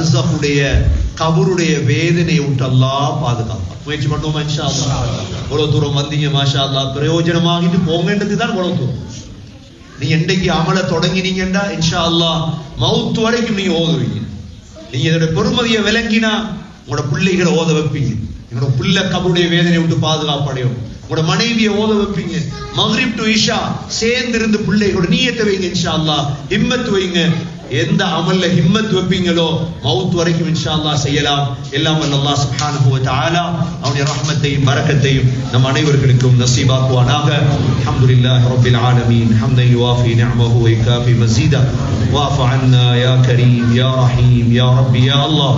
பர்சகுடைய கபருடைய வேதனை விட்டு அல்லாஹ் பாதுகாப்பான் முயற்சி பண்ணுவோமா இன்ஷா அல்லாஹ் இவ்வளவு தூரம் வந்தீங்க மாஷா அல்லாஹ் பிரயோஜனமாகிட்டு போங்கன்றது தான் இவ்வளவு தூரம் நீங்க என்னைக்கு அமல தொடங்கினீங்கன்னா இன்ஷா அல்லாஹ் மவுத் வரைக்கும் நீங்க ஓதுவீங்க நீங்க இதோட பெருமதியை விளங்கினா உங்களோட பிள்ளைகளை ஓத வைப்பீங்க உங்களோட பிள்ளை கபருடைய வேதனை விட்டு பாதுகாப்படையும் உங்களோட மனைவியை ஓத வைப்பீங்க மக்ரிப் டு இஷா சேர்ந்து இருந்து பிள்ளைகளோட நீயத்தை வைங்க இன்ஷா அல்லாஹ் ஹிம்மத் வைங்க எந்த அமல்ல ஹிம்மத் வைப்பீங்களோ மவுத் வரைக்கும் இன்ஷா அல்லாஹ் செய்யலாம் எல்லாம் வல்ல அல்லாஹ் சுப்ஹானஹு வ தஆலா அவனுடைய ரஹ்மத்தையும் பரக்கத்தையும் நம் அனைவர்களுக்கும் நசீபாக்குவானாக அல்ஹம்துலில்லாஹி ரப்பில் ஆலமீன் ஹம்dan யுவாஃபி நிஅமஹு வ யுகாஃபி மஸீதா واعف عنا يا كريم يا رحيم يا ربي يا الله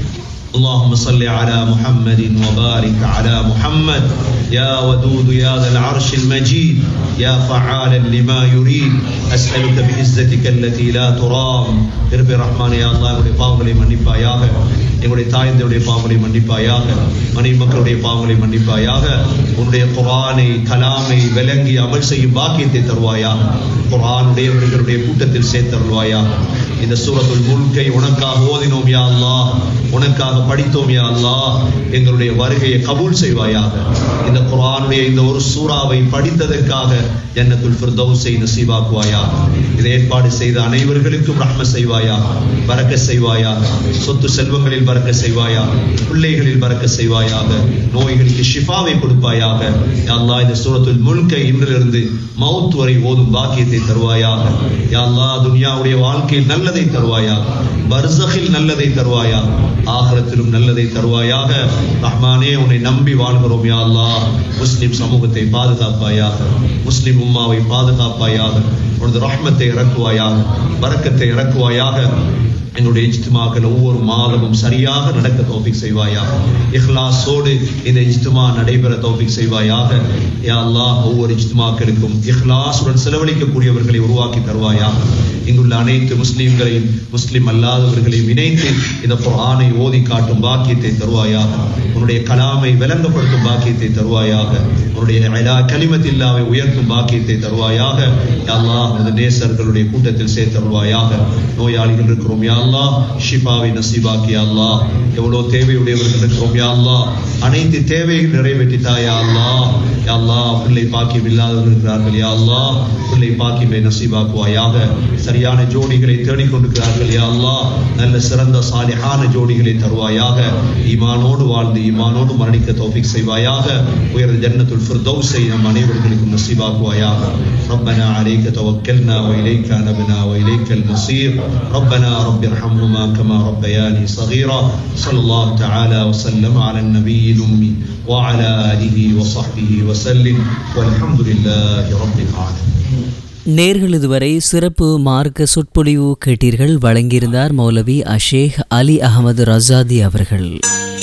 اللهم صل على محمد وبارك على محمد يا ودود يا ذا العرش المجيد يا فعالا لما يريد أسألك بعزتك التي لا ترام திருப்பி ரஹ்மான் யா அல்லாஹ் எங்களுடைய பாவங்களை மன்னிப்பாயாக எங்களுடைய தாய்ந்தருடைய பாவங்களை மன்னிப்பாயாக மனைவி மக்களுடைய பாவங்களை மன்னிப்பாயாக உன்னுடைய குரானை கலாமை விளங்கி அமல் செய்யும் பாக்கியத்தை தருவாயாக குரானுடையவர்களுடைய கூட்டத்தில் சேர்த்தருள்வாயாக இந்த சூரத்துல் முல்கை உனக்காக ஓதினோம் யா அல்லாஹ் உனக்காக படித்தோம் யா அல்லாஹ் எங்களுடைய வருகையை கபூல் செய்வாயாக இந்த குரானுடைய இந்த ஒரு சூறாவை படித்ததற்காக ஜன்னத்துல் ஃபிர்தௌஸை நசீபாக்குவாயாக இதை ஏற்பாடு செய்த அனைவர்களுக்கும் ரஹ்ம செய்வாயாக பறக்க செய்வாயாக சொத்து செல்வங்களில் பறக்க செய்வாயாக பிள்ளைகளில் பறக்க செய்வாயாக நோய்களுக்கு ஷிஃபாவை கொடுப்பாயாக யா அல்லாஹ் இந்த சூரத்துல் முல்கை இன்றிலிருந்து மவுத் வரை ஓதும் பாக்கியத்தை தருவாயாக யா அல்லாஹ் துனியாவுடைய வாழ்க்கையில் நல்லதை தருவாயாக பர்சகில் நல்லதை தருவாயாக ஆகரத்திலும் நல்லதை தருவாயாக ரஹ்மானே உன்னை நம்பி வாழ்கிறோம் யா அல்லாஹ் முஸ்லிம் சமூகத்தை பாதுகாப்பாயாக முஸ்லிம் உம்மாவை பாதுகாப்பாயாக உனது ரஹ்மத்தை இறக்குவாயாக பரக்கத்தை இறக்குவாயாக எங்களுடைய இஜ்திமாக்கள் ஒவ்வொரு மாதமும் சரியாக நடக்க தௌஃபிக் செய்வாயாக இஹ்லாஸோடு இந்த இஜ்திமா நடைபெற தௌஃபிக் செய்வாயாக யா அல்லாஹ் ஒவ்வொரு இஜ்திமாக்களுக்கும் இஹ்லாஸுடன் செலவழிக்கக்கூடியவர்களை உருவாக்கி தருவாயாக இங்குள்ள அனைத்து முஸ்லிம்களையும் முஸ்லிம் அல்லாதவர்களையும் இணைத்து இந்த குர்ஆனை ஓதி காட்டும் பாக்கியத்தை தருவாயாக உன்னுடைய கலாமை விளங்கப்படுத்தும் பாக்கியத்தை தருவாயாக உன்னுடைய அலா கலிமத்தில்லாவை உயர்த்தும் பாக்கியத்தை தருவாயாக யா அல்லாஹ் உனது நேசர்களுடைய கூட்டத்தில் சேர்த்தருள்வாயாக நோயாளிகள் இருக்கிறோம் யா அல்லாஹ் ஷிஃபாவை நசீபாக்கி யா அல்லாஹ் எவ்வளவு தேவையுடையவர்கள் இருக்கிறோம் யா அல்லாஹ் அனைத்து தேவைகள் நிறைவேற்றித்தா யா அல்லாஹ் யா அல்லாஹ் பிள்ளை பாக்கியம் இல்லாதவர்கள் இருக்கிறார்கள் யா அல்லாஹ் பிள்ளை பாக்கியமை நசீபாக்குவாயாக சரியான ஜோடிகளை தேடிக்கொண்டிருக்கிறார்கள் யா அல்லாஹ் நல்ல சிறந்த சாலிஹான ஜோடிகளை தருவாயாக ஈமானோடு வாழ்ந்து ஈமானோடு மரணிக்க தௌஃபிக் செய்வாயாக உயர்ந்த ஜன்னத்துல் ஃபிர்தௌஸை நம் அனைவர்களுக்கும் நசீபாக்குவாயாக ربنا عليك توكلنا وإليك أنبنا وإليك المصير ربنا رب ارحمهما كما ربياني صغيرا صلى الله تعالى وسلم على النبي الأمي وعلى آله وصحبه وسلم والحمد لله رب العالمين நேர்கள் இதுவரை சிறப்பு மார்க்க சொற்பொழிவு கேட்டீர்கள் வழங்கியிருந்தார் மௌலவி அஷேக் அலி அகமது ரசாதி அவர்கள்